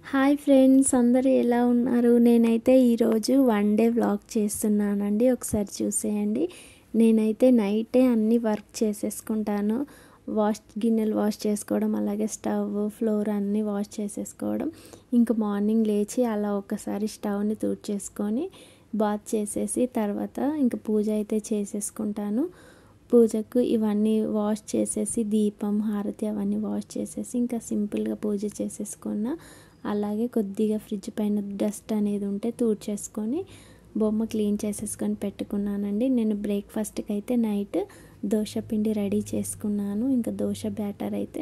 hi friends అందరూ ఎలా ఉన్నారు నేనైతే ఈరోజు వన్ డే వ్లాగ్ చేస్తున్నానండి ఒకసారి చూసేయండి నేనైతే నైటే అన్ని వర్క్ చేసేసుకుంటాను వాష్ గిన్నెలు వాష్ చేసుకోవడం అలాగే స్టవ్ ఫ్లోర్ అన్నీ వాష్ చేసేసుకోవడం ఇంకా మార్నింగ్ లేచి అలా ఒకసారి స్టవ్ని తూడ్చేసుకొని బాత్ చేసేసి తర్వాత ఇంకా పూజ అయితే చేసేసుకుంటాను పూజకు ఇవన్నీ వాష్ చేసేసి దీపం హారతి అవన్నీ వాష్ చేసేసి ఇంకా సింపుల్గా పూజ చేసేసుకున్న అలాగే కొద్దిగా ఫ్రిడ్జ్ పైన డస్ట్ అనేది ఉంటే తూడ్చేసుకొని బొమ్మ క్లీన్ చేసేసుకొని పెట్టుకున్నానండి నేను బ్రేక్ఫాస్ట్కి అయితే నైట్ దోశ పిండి రెడీ చేసుకున్నాను ఇంకా దోశ బ్యాటర్ అయితే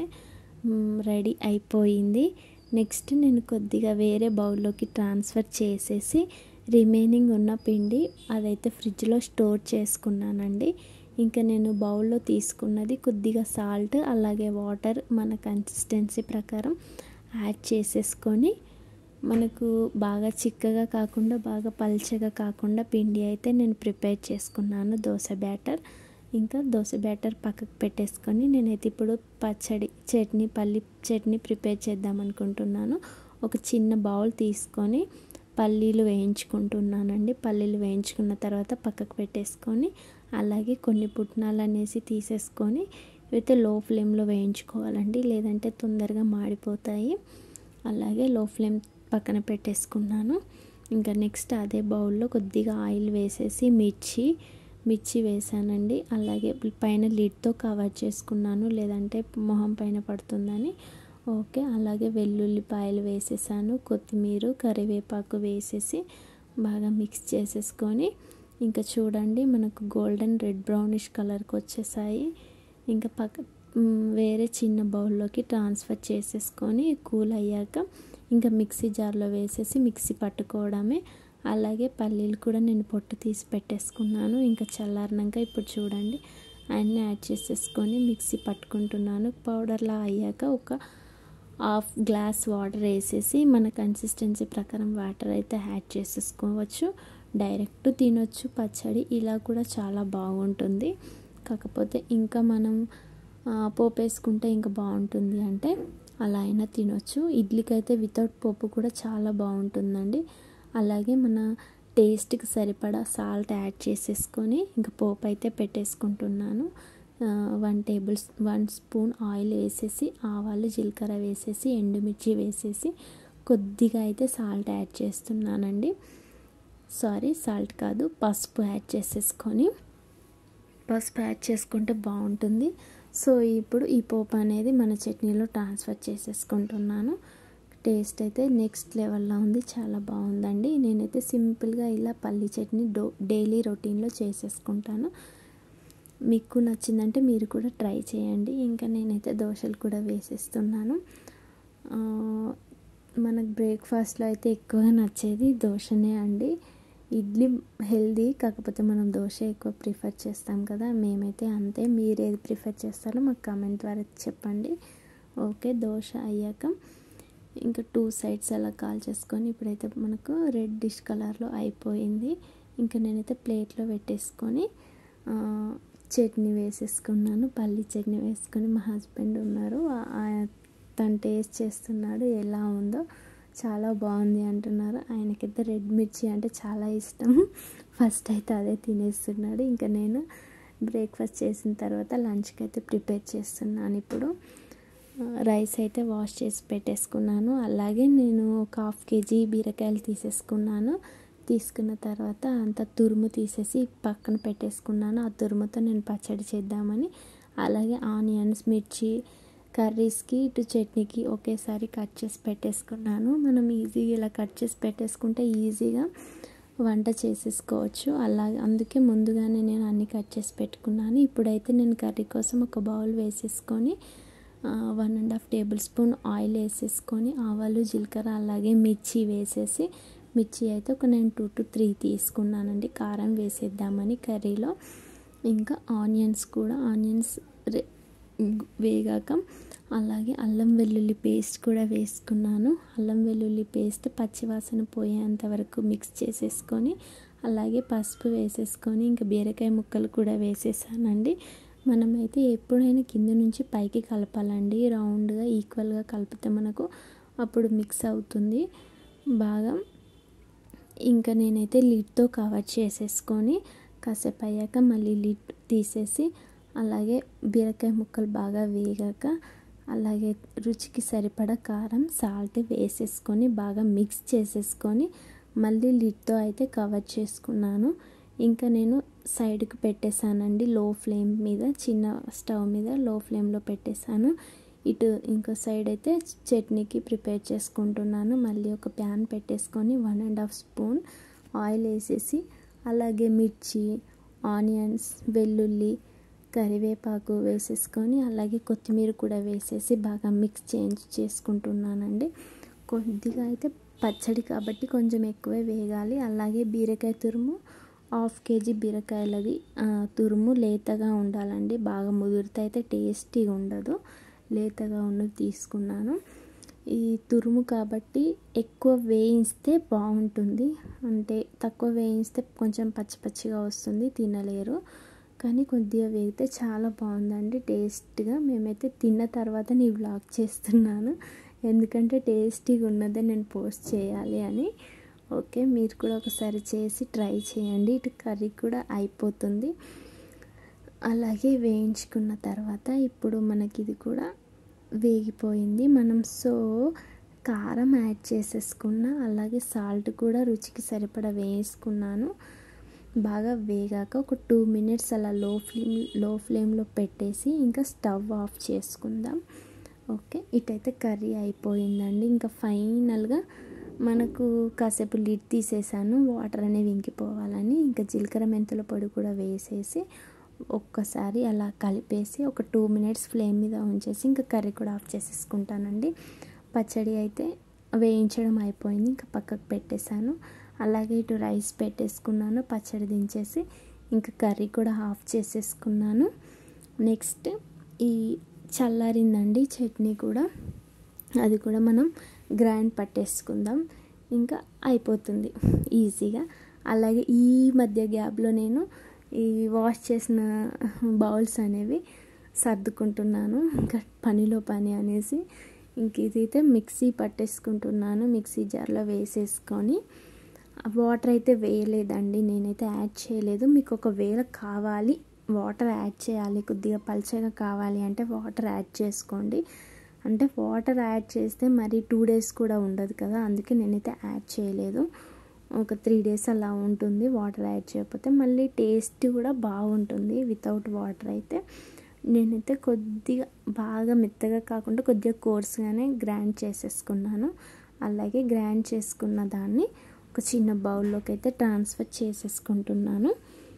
రెడీ అయిపోయింది నెక్స్ట్ నేను కొద్దిగా వేరే బౌల్లోకి ట్రాన్స్ఫర్ చేసేసి రిమైనింగ్ ఉన్న పిండి అదైతే ఫ్రిడ్జ్లో స్టోర్ చేసుకున్నానండి ఇంకా నేను బౌల్లో తీసుకున్నది కొద్దిగా సాల్ట్ అలాగే వాటర్ మన కన్సిస్టెన్సీ ప్రకారం యాడ్ చేసేసుకొని మనకు బాగా చిక్కగా కాకుండా బాగా పల్చగా కాకుండా పిండి అయితే నేను ప్రిపేర్ చేసుకున్నాను దోశ బ్యాటర్ ఇంకా దోశ బ్యాటర్ పక్కకు పెట్టేసుకొని నేనైతే ఇప్పుడు పచ్చడి చట్నీ పల్లి చట్నీ ప్రిపేర్ చేద్దాం అనుకుంటున్నాను ఒక చిన్న బౌల్ తీసుకొని పల్లీలు వేయించుకుంటున్నానండి పల్లీలు వేయించుకున్న తర్వాత పక్కకు పెట్టేసుకొని అలాగే కొన్ని పుట్నాలు అనేసి తీసేసుకొని అయితే లో ఫ్లేమ్లో వేయించుకోవాలండి లేదంటే తొందరగా మాడిపోతాయి అలాగే లో ఫ్లేమ్ పక్కన పెట్టేసుకున్నాను ఇంకా నెక్స్ట్ అదే బౌల్లో కొద్దిగా ఆయిల్ వేసేసి మిర్చి మిర్చి వేసానండి అలాగే పైన లిడ్తో కవర్ చేసుకున్నాను లేదంటే మొహం పైన పడుతుందని ఓకే అలాగే వెల్లుల్లిపాయలు వేసేసాను కొత్తిమీర కరివేపాకు వేసేసి బాగా మిక్స్ చేసేసుకొని ఇంకా చూడండి మనకు గోల్డెన్ రెడ్ బ్రౌనిష్ కలర్కి వచ్చేసాయి ఇంకా పక్క వేరే చిన్న బౌల్లోకి ట్రాన్స్ఫర్ చేసేసుకొని కూల్ అయ్యాక ఇంకా మిక్సీ జార్లో వేసేసి మిక్సీ పట్టుకోవడమే అలాగే పల్లీలు కూడా నేను పొట్టు తీసి పెట్టేసుకున్నాను ఇంకా చల్లారినాక ఇప్పుడు చూడండి అన్నీ యాడ్ చేసేసుకొని మిక్సీ పట్టుకుంటున్నాను పౌడర్లా అయ్యాక ఒక హాఫ్ గ్లాస్ వాటర్ వేసేసి మన కన్సిస్టెన్సీ ప్రకారం వాటర్ అయితే యాడ్ చేసేసుకోవచ్చు డైరెక్ట్ తినొచ్చు పచ్చడి ఇలా కూడా చాలా బాగుంటుంది కాకపోతే ఇంకా మనం పోపు వేసుకుంటే ఇంకా బాగుంటుంది అంటే అలా అయినా తినొచ్చు ఇడ్లీకి అయితే వితౌట్ పోపు కూడా చాలా బాగుంటుందండి అలాగే మన టేస్ట్కి సరిపడా సాల్ట్ యాడ్ చేసేసుకొని ఇంకా పోపు అయితే పెట్టేసుకుంటున్నాను one table one spoon oil వేసేసి ఆవాలు జీలకర్ర వేసేసి ఎండుమిర్చి వేసేసి కొద్దిగా అయితే సాల్ట్ యాడ్ చేస్తున్నానండి సారీ సాల్ట్ కాదు పసుపు యాడ్ చేసేసుకొని పసుపు యాడ్ చేసుకుంటే బాగుంటుంది సో ఇప్పుడు ఈ పోపు అనేది మన చట్నీలో ట్రాన్స్ఫర్ చేసేసుకుంటున్నాను టేస్ట్ అయితే నెక్స్ట్ లెవెల్లో ఉంది చాలా బాగుందండి నేనైతే సింపుల్గా ఇలా పల్లి చట్నీ డో డైలీ రొటీన్లో చేసేసుకుంటాను మీకు నచ్చిందంటే మీరు కూడా ట్రై చేయండి ఇంకా నేనైతే దోశలు కూడా వేసేస్తున్నాను మనకు బ్రేక్ఫాస్ట్లో అయితే ఎక్కువగా నచ్చేది దోశనే అండి ఇడ్లీ హెల్దీ కాకపోతే మనం దోశ ఎక్కువ ప్రిఫర్ చేస్తాం కదా మేమైతే అంతే మీరు ఏది ప్రిఫర్ చేస్తారో మాకు కామెంట్ ద్వారా చెప్పండి ఓకే దోశ అయ్యాక ఇంకా టూ సైడ్స్ అలా కాల్ చేసుకొని ఇప్పుడైతే మనకు రెడ్ డిష్ కలర్లో అయిపోయింది ఇంకా నేనైతే ప్లేట్లో పెట్టేసుకొని చట్నీ వేసేసుకున్నాను పల్లి చట్నీ వేసుకొని మా హస్బెండ్ ఉన్నారు తను టేస్ట్ చేస్తున్నాడు ఎలా ఉందో చాలా బాగుంది అంటున్నారు ఆయనకైతే రెడ్ మిర్చి అంటే చాలా ఇష్టం ఫస్ట్ అయితే అదే తినేస్తున్నాడు ఇంకా నేను బ్రేక్ఫాస్ట్ చేసిన తర్వాత లంచ్కి అయితే ప్రిపేర్ చేస్తున్నాను ఇప్పుడు రైస్ అయితే వాష్ చేసి పెట్టేసుకున్నాను అలాగే నేను ఒక హాఫ్ కేజీ బీరకాయలు తీసేసుకున్నాను తీసుకున్న తర్వాత అంత తురుము తీసేసి పక్కన పెట్టేసుకున్నాను ఆ తురుముతో నేను పచ్చడి చేద్దామని అలాగే ఆనియన్స్ మిర్చి కర్రీస్కి ఇటు చట్నీకి ఒకేసారి కట్ చేసి పెట్టేసుకున్నాను మనం ఈజీగా ఇలా కట్ చేసి పెట్టేసుకుంటే ఈజీగా వంట చేసేసుకోవచ్చు అలాగే అందుకే ముందుగానే నేను అన్ని కట్ చేసి పెట్టుకున్నాను ఇప్పుడైతే నేను కర్రీ కోసం ఒక బౌల్ వేసేసుకొని one and half tablespoon oil వేసేసుకొని ఆవాలు జీలకర్ర అలాగే మిర్చి వేసేసి మిర్చి అయితే ఒక నేను టూ టు త్రీ తీసుకున్నానండి కారం వేసేద్దామని కర్రీలో ఇంకా ఆనియన్స్ కూడా ఆనియన్స్ వేగాక అలాగే అల్లం వెల్లుల్లి పేస్ట్ కూడా వేసుకున్నాను అల్లం వెల్లుల్లి పేస్ట్ పచ్చివాసన పోయేంత వరకు మిక్స్ చేసేసుకొని అలాగే పసుపు వేసేసుకొని ఇంకా బీరకాయ ముక్కలు కూడా వేసేసానండి మనమైతే ఎప్పుడైనా కింద నుంచి పైకి కలపాలండి రౌండ్గా ఈక్వల్గా కలిపితే మనకు అప్పుడు మిక్స్ అవుతుంది బాగా ఇంకా నేనైతే లిడ్తో కవర్ చేసేసుకొని కాసేపు అయ్యాక మళ్ళీ లిడ్ తీసేసి అలాగే బీరకాయ ముక్కలు బాగా వేగాక అలాగే రుచికి సరిపడా కారం సాల్ట్ వేసేసుకొని బాగా మిక్స్ చేసేసుకొని మళ్ళీ లిడ్తో అయితే కవర్ చేసుకున్నాను ఇంకా నేను సైడ్కి పెట్టేశానండి లో ఫ్లేమ్ మీద చిన్న స్టవ్ మీద లో ఫ్లేమ్లో పెట్టేశాను ఇటు ఇంకో సైడ్ అయితే చట్నీకి ప్రిపేర్ చేసుకుంటున్నాను మళ్ళీ ఒక ప్యాన్ పెట్టేసుకొని one and half spoon oil వేసేసి అలాగే మిర్చి ఆనియన్స్ వెల్లుల్లి కరివేపాకు వేసేసుకొని అలాగే కొత్తిమీర కూడా వేసేసి బాగా మిక్స్ చేంజ్ చేసుకుంటున్నానండి కొద్దిగా అయితే పచ్చడి కాబట్టి కొంచెం ఎక్కువే వేగాలి అలాగే బీరకాయ తురుము హాఫ్ కేజీ బీరకాయలది తురుము లేతగా ఉండాలండి బాగా ముదిరితే అయితే టేస్టీగా ఉండదు లేతగా ఉన్నది తీసుకున్నాను ఈ తురుము కాబట్టి ఎక్కువ వేయిస్తే బాగుంటుంది అంటే తక్కువ వేయిస్తే కొంచెం పచ్చి పచ్చిగా వస్తుంది తినలేరు కానీ కొద్దిగా వేగితే చాలా బాగుందండి టేస్ట్గా మేమైతే తిన్న తర్వాత నీ వ్లాగ్ చేస్తున్నాను ఎందుకంటే టేస్టీగా ఉన్నదే నేను పోస్ట్ చేయాలి అని ఓకే మీరు కూడా ఒకసారి చేసి ట్రై చేయండి ఇటు కర్రీ కూడా అయిపోతుంది అలాగే వేయించుకున్న తర్వాత ఇప్పుడు మనకి ఇది కూడా వేగిపోయింది మనం సో కారం యాడ్ చేసేసుకున్న అలాగే సాల్ట్ కూడా రుచికి సరిపడా వేసుకున్నాను బాగా వేగాక ఒక టూ మినిట్స్ అలా లో ఫ్లేమ్ లో ఫ్లేమ్లో పెట్టేసి ఇంకా స్టవ్ ఆఫ్ చేసుకుందాం ఓకే ఇటైతే కర్రీ అయిపోయిందండి ఇంకా ఫైనల్గా మనకు కాసేపు లిడ్ తీసేసాను వాటర్ అనేవి ఇంకిపోవాలని ఇంకా జీలకర్ర మెంతుల పొడి కూడా వేసేసి ఒక్కసారి అలా కలిపేసి ఒక టూ మినిట్స్ ఫ్లేమ్ మీద ఉంచేసి ఇంకా కర్రీ కూడా ఆఫ్ చేసేసుకుంటానండి పచ్చడి అయితే వేయించడం అయిపోయింది ఇంకా పక్కకు పెట్టేశాను అలాగే ఇటు రైస్ పెట్టేసుకున్నాను పచ్చడి దించేసి ఇంకా కర్రీ కూడా ఆఫ్ చేసేసుకున్నాను నెక్స్ట్ ఈ చల్లారిందండి చట్నీ కూడా అది కూడా మనం గ్రైండ్ పట్టేసుకుందాం ఇంకా అయిపోతుంది ఈజీగా అలాగే ఈ మధ్య గ్యాప్లో నేను ఈ వాష్ చేసిన బౌల్స్ అనేవి సర్దుకుంటున్నాను ఇంకా పనిలో పని అనేసి ఇంక ఇదైతే మిక్సీ పట్టేసుకుంటున్నాను మిక్సీ జార్లో వేసేసుకొని వాటర్ అయితే వేయలేదండి నేనైతే యాడ్ చేయలేదు మీకు ఒకవేళ కావాలి వాటర్ యాడ్ చేయాలి కొద్దిగా పల్చగా కావాలి అంటే వాటర్ యాడ్ చేసుకోండి అంటే వాటర్ యాడ్ చేస్తే మరి టూ డేస్ కూడా ఉండదు కదా అందుకే నేనైతే యాడ్ చేయలేదు ఒక త్రీ డేస్ అలా ఉంటుంది వాటర్ యాడ్ చేయకపోతే మళ్ళీ టేస్ట్ కూడా బాగుంటుంది వితౌట్ వాటర్ అయితే నేనైతే కొద్దిగా బాగా మెత్తగా కాకుండా కొద్దిగా కోర్స్గానే గ్రైండ్ చేసేసుకున్నాను అలాగే గ్రైండ్ చేసుకున్న దాన్ని ఒక చిన్న బౌల్లోకి అయితే ట్రాన్స్ఫర్ చేసేసుకుంటున్నాను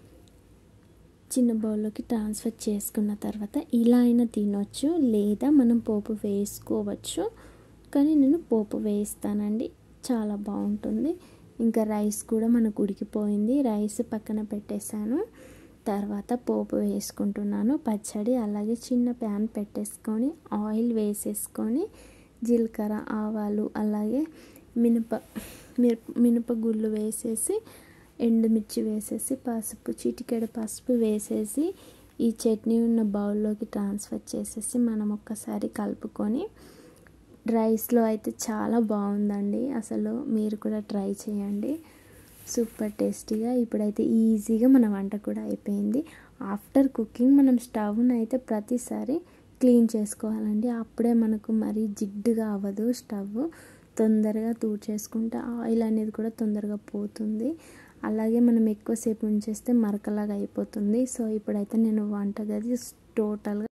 చిన్న బౌల్లోకి ట్రాన్స్ఫర్ చేసుకున్న తర్వాత ఇలా అయినా తినొచ్చు లేదా మనం పోపు వేసుకోవచ్చు కానీ నేను పోపు వేస్తానండి చాలా బాగుంటుంది ఇంకా రైస్ కూడా మనకు ఉడికిపోయింది రైస్ పక్కన పెట్టేశాను తర్వాత పోపు వేసుకుంటున్నాను పచ్చడి అలాగే చిన్న ప్యాన్ పెట్టేసుకొని ఆయిల్ వేసేసుకొని జీలకర్ర ఆవాలు అలాగే మినప మిరప మినప గుళ్ళు వేసేసి ఎండుమిర్చి వేసేసి పసుపు చిటికెడు పసుపు వేసేసి ఈ చట్నీ ఉన్న బౌల్లోకి ట్రాన్స్ఫర్ చేసేసి మనం ఒక్కసారి కలుపుకొని రైస్లో అయితే చాలా బాగుందండి అసలు మీరు కూడా ట్రై చేయండి సూపర్ టేస్టీగా ఇప్పుడైతే ఈజీగా మన వంట కూడా అయిపోయింది ఆఫ్టర్ కుకింగ్ మనం స్టవ్ని అయితే ప్రతిసారి క్లీన్ చేసుకోవాలండి అప్పుడే మనకు మరీ జిడ్డుగా అవ్వదు స్టవ్ తొందరగా తూడ్చేసుకుంటే ఆయిల్ అనేది కూడా తొందరగా పోతుంది అలాగే మనం ఎక్కువసేపు ఉంచేస్తే మరకలాగా అయిపోతుంది సో ఇప్పుడైతే నేను వంటగది టోటల్గా